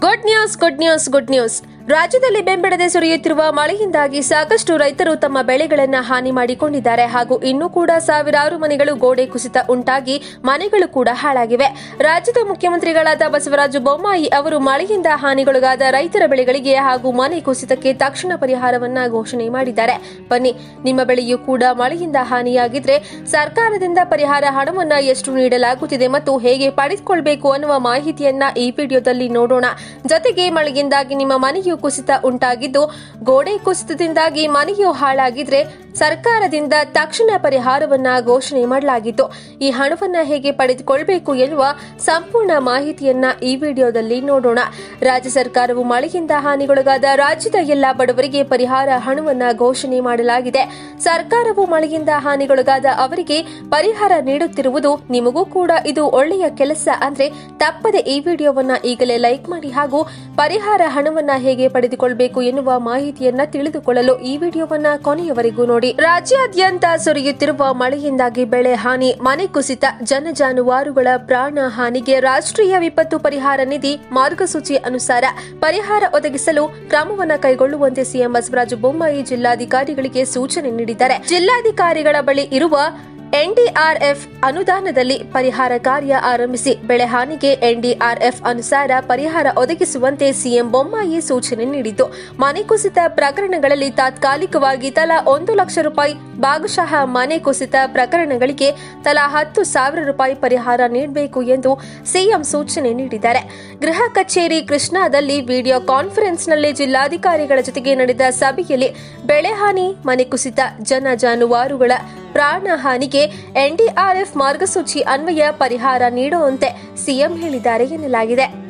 good news good news good news ರಾಜ್ಯದಲ್ಲಿ ಬೆಂಬೆಡದೆ ಸುರಿಯುತ್ತಿರುವ ಮಳೆಯಿಂದಾಗಿ ಸಾಕಷ್ಟು ರೈತರು ತಮ್ಮ ಬೆಳೆಗಳನ್ನು ಹಾನಿ ಮಾಡಿಕೊಂಡಿದ್ದಾರೆ ಹಾಗೂ ಇನ್ನೂ ಕೂಡ ಸಾವಿರಾರು ಮನೆಗಳು ಗೋಡೆ ಕುಸಿತ ಉಂಟಾಗಿ ಮನೆಗಳು ಕೂಡ ಹಾಳಾಗಿವೆ ರಾಜ್ಯದ ಮುಖ್ಯಮಂತ್ರಿಗಳಾದ ಬಸವರಾಜ ಬೊಮ್ಮಾಯಿ ಅವರು ಮಳೆಯಿಂದ ಹಾನಿಗೊಳಗಾದ ರೈತರ ಬೆಳೆಗಳಿಗೆ ಹಾಗೂ ಮನೆ ಕುಸಿತಕ್ಕೆ ತಕ್ಷಣ ಪರಿಹಾರವನ್ನ ಘೋಷಣೆ ಮಾಡಿದ್ದಾರೆ ಬನ್ನಿ ನಿಮ್ಮ ಬೆಳೆಯೂ ಕೂಡ ಮಳೆಯಿಂದ ಹಾನಿಯಾಗಿದ್ರೆ ಸರ್ಕಾರದಿಂದ ಪರಿಹಾರ ಹಣವನ್ನ ಎಷ್ಟು ನೀಡಲಾಗುತ್ತಿದೆ ಮತ್ತು ಹೇಗೆ ಪಡೆದುಕೊಳ್ಬೇಕು ಅನ್ನುವ ಮಾಹಿತಿಯನ್ನ ಈ ವಿಡಿಯೋದಲ್ಲಿ ನೋಡೋಣ ಜೊತೆಗೆ ಮಳೆಯಿಂದಾಗಿ ನಿಮ್ಮ ಮನೆಯು ಕುಸಿತ ಉಂಟಾಗಿದ್ದು ಗೋಡೆ ಕುಸಿತದಿಂದಾಗಿ ಮನೆಯು ಹಾಳಾಗಿದ್ರೆ ಸರ್ಕಾರದಿಂದ ತಕ್ಷಣ ಪರಿಹಾರವನ್ನ ಘೋಷಣೆ ಮಾಡಲಾಗಿತ್ತು ಈ ಹಣವನ್ನ ಹೇಗೆ ಪಡೆದುಕೊಳ್ಬೇಕು ಎನ್ನುವ ಸಂಪೂರ್ಣ ಮಾಹಿತಿಯನ್ನ ಈ ವಿಡಿಯೋದಲ್ಲಿ ನೋಡೋಣ ರಾಜ್ಯ ಸರ್ಕಾರವು ಮಳೆಯಿಂದ ಹಾನಿಗೊಳಗಾದ ರಾಜ್ಯದ ಎಲ್ಲಾ ಬಡವರಿಗೆ ಪರಿಹಾರ ಹಣವನ್ನ ಘೋಷಣೆ ಮಾಡಲಾಗಿದೆ ಸರ್ಕಾರವು ಮಳೆಯಿಂದ ಹಾನಿಗೊಳಗಾದ ಅವರಿಗೆ ಪರಿಹಾರ ನೀಡುತ್ತಿರುವುದು ನಿಮಗೂ ಕೂಡ ಇದು ಒಳ್ಳೆಯ ಕೆಲಸ ಅಂದ್ರೆ ತಪ್ಪದೆ ಈ ವಿಡಿಯೋವನ್ನ ಈಗಲೇ ಲೈಕ್ ಮಾಡಿ ಹಾಗೂ ಪರಿಹಾರ ಹಣವನ್ನ ಹೇಗೆ ಪಡೆದುಕೊಳ್ಬೇಕು ಎನ್ನುವ ಮಾಹಿತಿಯನ್ನ ತಿಳಿದುಕೊಳ್ಳಲು ಈ ವಿಡಿಯೋವನ್ನ ಕೊನೆಯವರೆಗೂ ನೋಡಿ ರಾಜ್ಯಾದ್ಯಂತ ಸುರಿಯುತ್ತಿರುವ ಮಳೆಯಿಂದಾಗಿ ಬೆಳೆ ಹಾನಿ ಮನೆ ಕುಸಿತ ಜನಜಾನುವಾರುಗಳ ಪ್ರಾಣ ಹಾನಿಗೆ ರಾಷ್ಟ್ರೀಯ ವಿಪತ್ತು ಪರಿಹಾರ ನಿಧಿ ಮಾರ್ಗಸೂಚಿ ಅನುಸಾರ ಪರಿಹಾರ ಒದಗಿಸಲು ಕ್ರಮವನ್ನ ಕೈಗೊಳ್ಳುವಂತೆ ಸಿಎಂ ಬಸವರಾಜ ಬೊಮ್ಮಾಯಿ ಜಿಲ್ಲಾಧಿಕಾರಿಗಳಿಗೆ ಸೂಚನೆ ನೀಡಿದ್ದಾರೆ ಜಿಲ್ಲಾಧಿಕಾರಿಗಳ ಬಳಿ ಇರುವ ಎನ್ಡಿಆರ್ಎಫ್ ಅನುದಾನದಲ್ಲಿ ಪರಿಹಾರ ಕಾರ್ಯ ಆರಂಭಿಸಿ ಬೆಳೆ ಹಾನಿಗೆ ಎನ್ಡಿಆರ್ಎಫ್ ಅನುಸಾರ ಪರಿಹಾರ ಒದಗಿಸುವಂತೆ ಸಿಎಂ ಬೊಮ್ಮಾಯಿ ಸೂಚನೆ ನೀಡಿತು ಮನೆ ಕುಸಿತ ಪ್ರಕರಣಗಳಲ್ಲಿ ತಾತ್ಕಾಲಿಕವಾಗಿ ತಲಾ ಒಂದು ಲಕ್ಷ ರೂಪಾಯಿ ಭಾಗಶಃ ಮನೆ ಕುಸಿತ ಪ್ರಕರಣಗಳಿಗೆ ತಲಾ ಹತ್ತು ಸಾವಿರ ರೂಪಾಯಿ ಪರಿಹಾರ ನೀಡಬೇಕು ಎಂದು ಸಿಎಂ ಸೂಚನೆ ನೀಡಿದ್ದಾರೆ ಗೃಹ ಕಚೇರಿ ಕೃಷ್ಣಾದಲ್ಲಿ ವಿಡಿಯೋ ಕಾನ್ಫರೆನ್ಸ್ನಲ್ಲಿ ಜಿಲ್ಲಾಧಿಕಾರಿಗಳ ಜೊತೆಗೆ ನಡೆದ ಸಭೆಯಲ್ಲಿ ಬೆಳೆ ಹಾನಿ ಮನೆ ಕುಸಿತ ಜನ ಜಾನುವಾರುಗಳ ಪ್ರಾಣ ಹಾನಿಗೆ ಎನ್ಡಿಆರ್ಎಫ್ ಮಾರ್ಗಸೂಚಿ ಅನ್ವಯ ಪರಿಹಾರ ನೀಡುವಂತೆ ಸಿಎಂ ಹೇಳಿದ್ದಾರೆ ಎನ್ನಲಾಗಿದೆ